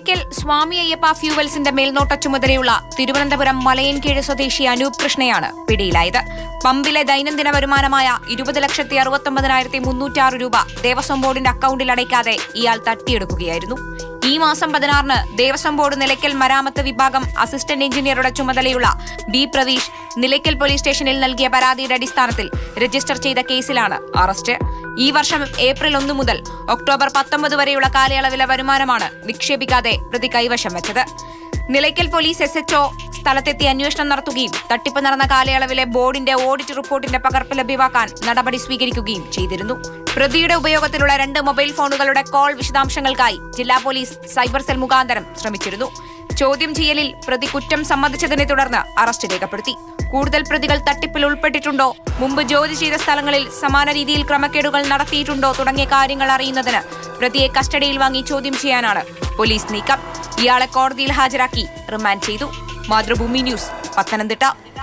നിലയ്ക്കൽ സ്വാമി അയ്യപ്പ ഫ്യൂവൽസിന്റെ മേൽനോട്ട ചുമതലയുള്ള തിരുവനന്തപുരം മലയൻകീഴ് സ്വദേശി അനൂപ് കൃഷ്ണയാണ് പിടിയിലായത് പമ്പിലെ ദൈനംദിന വരുമാനമായ ഇരുപത് ലക്ഷത്തി അറുപത്തൊമ്പതിനായിരത്തി മുന്നൂറ്റാറ് രൂപ ദേവസ്വം ബോർഡിന്റെ അക്കൗണ്ടിൽ അടയ്ക്കാതെ ഇയാൾ തട്ടിയെടുക്കുകയായിരുന്നു ഈ മാസം പതിനാറിന് ദേവസ്വം ബോർഡ് നിലയ്ക്കൽ മരാമത്ത് വിഭാഗം അസിസ്റ്റന്റ് എഞ്ചിനീയറുടെ ചുമതലയുള്ള ബി പ്രവീഷ് നിലയ്ക്കൽ പോലീസ് സ്റ്റേഷനിൽ നൽകിയ പരാതിയുടെ അടിസ്ഥാനത്തിൽ രജിസ്റ്റർ ചെയ്ത കേസിലാണ് അറസ്റ്റ് ഈ വർഷം ഏപ്രിൽ ഒന്ന് മുതൽ ഒക്ടോബർ പത്തൊമ്പത് വരെയുള്ള കാലയളവിലെ വരുമാനമാണ് നിക്ഷേപിക്കാതെ പ്രതി കൈവശം വെച്ചത് നിലയ്ക്കൽ പോലീസ് എസ് എച്ച്ഒ സ്ഥലത്തെത്തി അന്വേഷണം നടത്തുകയും തട്ടിപ്പ് നടന്ന കാലയളവിലെ ബോർഡിന്റെ ഓഡിറ്റ് റിപ്പോർട്ടിന്റെ പകർപ്പ് ലഭ്യമാക്കാൻ നടപടി സ്വീകരിക്കുകയും ചെയ്തിരുന്നു പ്രതിയുടെ ഉപയോഗത്തിലുള്ള രണ്ട് മൊബൈൽ ഫോണുകളുടെ കോൾ വിശദാംശങ്ങൾക്കായി ജില്ലാ പോലീസ് സൈബർ സെൽ മുഖാന്തരം ശ്രമിച്ചിരുന്നു ചോദ്യം ചെയ്യലിൽ പ്രതി കുറ്റം സമ്മതിച്ചതിനെ തുടർന്ന് അറസ്റ്റ് രേഖപ്പെടുത്തി കൂടുതൽ പ്രതികൾ തട്ടിപ്പിൽ ഉൾപ്പെട്ടിട്ടുണ്ടോ മുമ്പ് ജോലി ചെയ്ത സ്ഥലങ്ങളിൽ സമാന രീതിയിൽ ക്രമക്കേടുകൾ നടത്തിയിട്ടുണ്ടോ തുടങ്ങിയ കാര്യങ്ങൾ അറിയുന്നതിന് പ്രതിയെ കസ്റ്റഡിയിൽ വാങ്ങി ചോദ്യം ചെയ്യാനാണ് പോലീസ് നീക്കം ഇയാളെ കോടതിയിൽ ഹാജരാക്കി റിമാൻഡ് ചെയ്തു മാതൃഭൂമി ന്യൂസ് പത്തനംതിട്ട